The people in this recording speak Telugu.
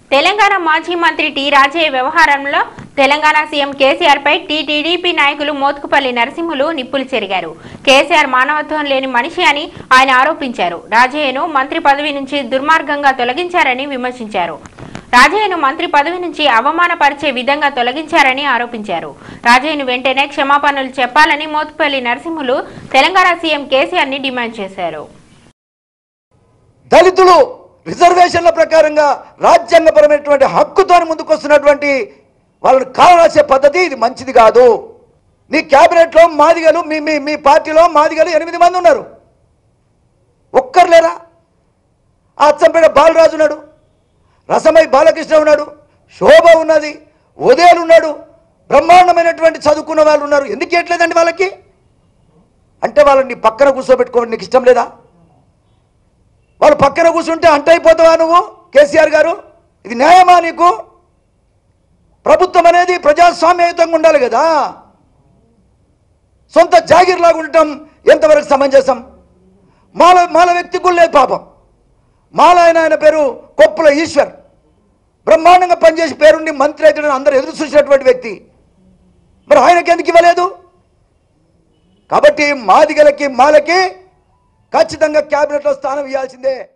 తెలంగాణ మాజీ మంత్రి టి రాజయ్య వ్యవహారంలో తెలంగాణ సీఎం కేసీఆర్ పై టీ టీడీపీ నాయకులు మోత్కుపల్లి నరసింహులు నిప్పులు చెరిగారు కేసీఆర్ మానవత్వం లేని మనిషి అని ఆయన ఆరోపించారు రాజయ్యను మంత్రి పదవి నుంచి దుర్మార్గంగా తొలగించారని విమర్శించారు రాజయ్యను మంత్రి పదవి నుంచి అవమానపరిచే విధంగా తొలగించారని ఆరోపించారు రాజయ్యను వెంటనే క్షమాపణలు చెప్పాలని మోత్కుపల్లి నరసింహులు తెలంగాణ సీఎం కేసీఆర్ ని డిమాండ్ చేశారు దళితులు రిజర్వేషన్ల ప్రకారంగా రాజ్యాంగపరమైనటువంటి హక్కుతో ముందుకొస్తున్నటువంటి వాళ్ళని కాలరాసే పద్ధతి ఇది మంచిది కాదు నీ క్యాబినెట్లో మాదిగలు మీ మీ మీ పార్టీలో మాదిగలు ఎనిమిది మంది ఉన్నారు ఒక్కరు లేరా ఆ అచ్చంపేట బాలరాజు ఉన్నాడు రసమై బాలకృష్ణ ఉన్నాడు శోభ ఉన్నది ఉదయాలు ఉన్నాడు బ్రహ్మాండమైనటువంటి చదువుకున్న వాళ్ళు ఉన్నారు ఎందుకు ఇవ్వట్లేదండి వాళ్ళకి అంటే వాళ్ళని నీ పక్కన కూర్చోబెట్టుకోవడం నీకు ఇష్టం లేదా వాళ్ళు పక్కన కూర్చుంటే అంట అయిపోతావా నువ్వు కేసీఆర్ గారు ఇది న్యాయమా నీకు ప్రభుత్వం అనేది ప్రజాస్వామ్యయుతంగా ఉండాలి కదా సొంత జాగీర్లాగా ఉండటం ఎంతవరకు సమంజసం మాల మాల వ్యక్తి కూడా లేదు పాపం మాల ఆయన ఆయన పేరు కొప్పుల ఈశ్వర్ బ్రహ్మాండంగా పనిచేసి పేరుండి మంత్రి అయితే అందరూ ఎదురు చూసినటువంటి వ్యక్తి మరి ఆయనకి ఎందుకు ఇవ్వలేదు కాబట్టి మాదిగలకి మాలకి ఖచ్చితంగా క్యాబినెట్లో స్థానం ఇవ్వాల్సిందే